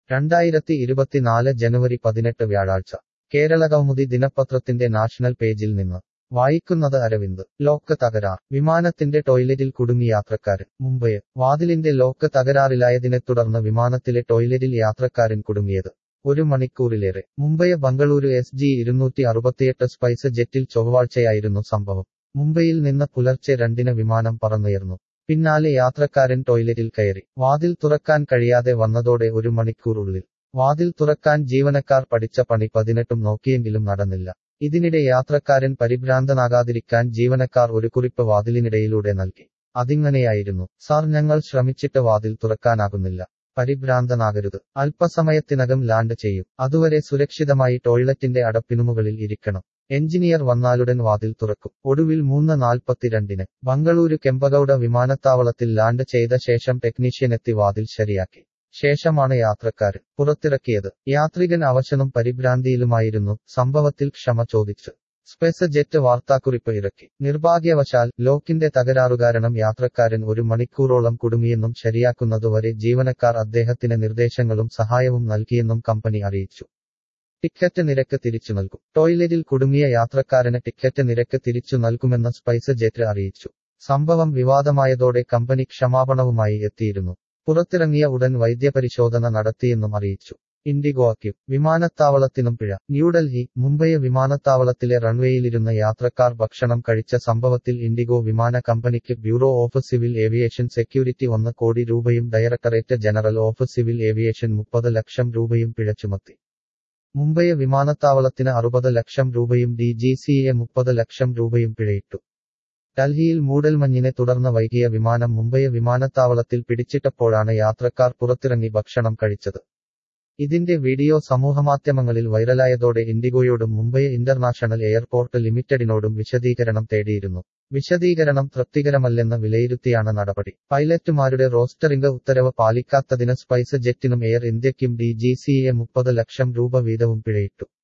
രണ്ടായിരത്തി ഇരുപത്തിനാല് ജനുവരി പതിനെട്ട് വ്യാഴാഴ്ച കേരള കൗമുദി ദിനപത്രത്തിന്റെ നാഷണൽ പേജിൽ നിന്ന് വായിക്കുന്നത് അരവിന്ദ് ലോക്ക് തകരാർ വിമാനത്തിന്റെ ടോയ്ലറ്റിൽ കുടുങ്ങി യാത്രക്കാരൻ മുംബൈ വാതിലിന്റെ ലോക്ക് തകരാറിലായതിനെ തുടർന്ന് വിമാനത്തിലെ ടോയ്ലറ്റിൽ യാത്രക്കാരൻ കുടുങ്ങിയത് ഒരു മണിക്കൂറിലേറെ മുംബൈ ബംഗളൂരു എസ് ജി ഇരുന്നൂറ്റി അറുപത്തിയെട്ട് സ്പൈസ് ജെറ്റിൽ ചൊവ്വാഴ്ചയായിരുന്നു സംഭവം മുംബൈയിൽ നിന്ന് പുലർച്ചെ രണ്ടിന് വിമാനം പറന്നുയർന്നു പിന്നാലെ യാത്രക്കാരൻ ടോയ്ലറ്റിൽ കയറി വാതിൽ തുറക്കാൻ കഴിയാതെ വന്നതോടെ ഒരു മണിക്കൂറുള്ളിൽ വാതിൽ തുറക്കാൻ ജീവനക്കാർ പഠിച്ച പണി പതിനെട്ടും നോക്കിയെങ്കിലും നടന്നില്ല ഇതിനിടെ യാത്രക്കാരൻ പരിഭ്രാന്തനാകാതിരിക്കാൻ ജീവനക്കാർ ഒരു കുറിപ്പ് വാതിലിനിടയിലൂടെ നൽകി അതിങ്ങനെയായിരുന്നു സാർ ഞങ്ങൾ ശ്രമിച്ചിട്ട് വാതിൽ തുറക്കാനാകുന്നില്ല പരിഭ്രാന്തനാകരുത് അല്പസമയത്തിനകം ലാൻഡ് ചെയ്യും അതുവരെ സുരക്ഷിതമായി ടോയ്ലറ്റിന്റെ അടപ്പിനുമുകളിൽ ഇരിക്കണം എഞ്ചിനീയർ വന്നാലുടൻ വാതിൽ തുറക്കും ഒടുവിൽ മൂന്ന് നാൽപ്പത്തിരണ്ടിന് ബംഗളൂരു കെമ്പഗൌഡ വിമാനത്താവളത്തിൽ ലാൻഡ് ചെയ്ത ശേഷം ടെക്നീഷ്യനെത്തി വാതിൽ ശരിയാക്കി ശേഷമാണ് യാത്രക്കാരൻ പുറത്തിറക്കിയത് യാത്രികൻ അവശനും പരിഭ്രാന്തിയിലുമായിരുന്നു സംഭവത്തിൽ ക്ഷമ ചോദിച്ചു സ്പെസ് ജെറ്റ് വാർത്താക്കുറിപ്പ് ഇറക്കി നിർഭാഗ്യവശാൽ ലോക്കിന്റെ തകരാറു കാരണം യാത്രക്കാരൻ ഒരു മണിക്കൂറോളം കുടുങ്ങിയെന്നും ശരിയാക്കുന്നതുവരെ ജീവനക്കാർ അദ്ദേഹത്തിന് നിർദ്ദേശങ്ങളും സഹായവും നൽകിയെന്നും കമ്പനി അറിയിച്ചു ടിക്കറ്റ് നിരക്ക് തിരിച്ചു നൽകും ടോയ്ലറ്റിൽ കുടുങ്ങിയ യാത്രക്കാരന് ടിക്കറ്റ് നിരക്ക് തിരിച്ചു നൽകുമെന്ന് സ്പൈസ് ജെറ്റ് അറിയിച്ചു സംഭവം വിവാദമായതോടെ കമ്പനി ക്ഷമാപണവുമായി എത്തിയിരുന്നു പുറത്തിറങ്ങിയ ഉടൻ വൈദ്യപരിശോധന നടത്തിയെന്നും അറിയിച്ചു ഇൻഡിഗോ അക്യു വിമാനത്താവളത്തിനും പിഴ ന്യൂഡൽഹി മുംബൈ വിമാനത്താവളത്തിലെ റൺവേയിലിരുന്ന യാത്രക്കാർ ഭക്ഷണം കഴിച്ച സംഭവത്തിൽ ഇൻഡിഗോ വിമാന കമ്പനിക്ക് bureau of civil aviation security ഒന്ന് കോടി രൂപയും directorate general of civil aviation മുപ്പത് ലക്ഷം രൂപയും പിഴ ചുമത്തി മുംബൈ വിമാനത്താവളത്തിന് അറുപത് ലക്ഷം രൂപയും ഡി ജി സിയെ മുപ്പത് ലക്ഷം രൂപയും പിഴയിട്ടു ഡൽഹിയിൽ മൂടൽമഞ്ഞിനെ തുടർന്ന് വൈകിയ വിമാനം മുംബൈ വിമാനത്താവളത്തിൽ പിടിച്ചിട്ടപ്പോഴാണ് യാത്രക്കാർ പുറത്തിറങ്ങി ഭക്ഷണം കഴിച്ചത് ഇതിന്റെ വീഡിയോ സമൂഹമാധ്യമങ്ങളിൽ വൈറലായതോടെ ഇൻഡിഗോയോടും മുംബൈ ഇന്റർനാഷണൽ എയർപോർട്ട് ലിമിറ്റഡിനോടും വിശദീകരണം തേടിയിരുന്നു വിശദീകരണം തൃപ്തികരമല്ലെന്ന് വിലയിരുത്തിയാണ് നടപടി പൈലറ്റുമാരുടെ റോസ്റ്ററിംഗ് ഉത്തരവ് പാലിക്കാത്തതിന് സ്പൈസ് ജെറ്റിനും എയർ ഇന്ത്യയ്ക്കും ഡി ജി സിയെ മുപ്പത് ലക്ഷം രൂപ വീതവും പിഴയിട്ടു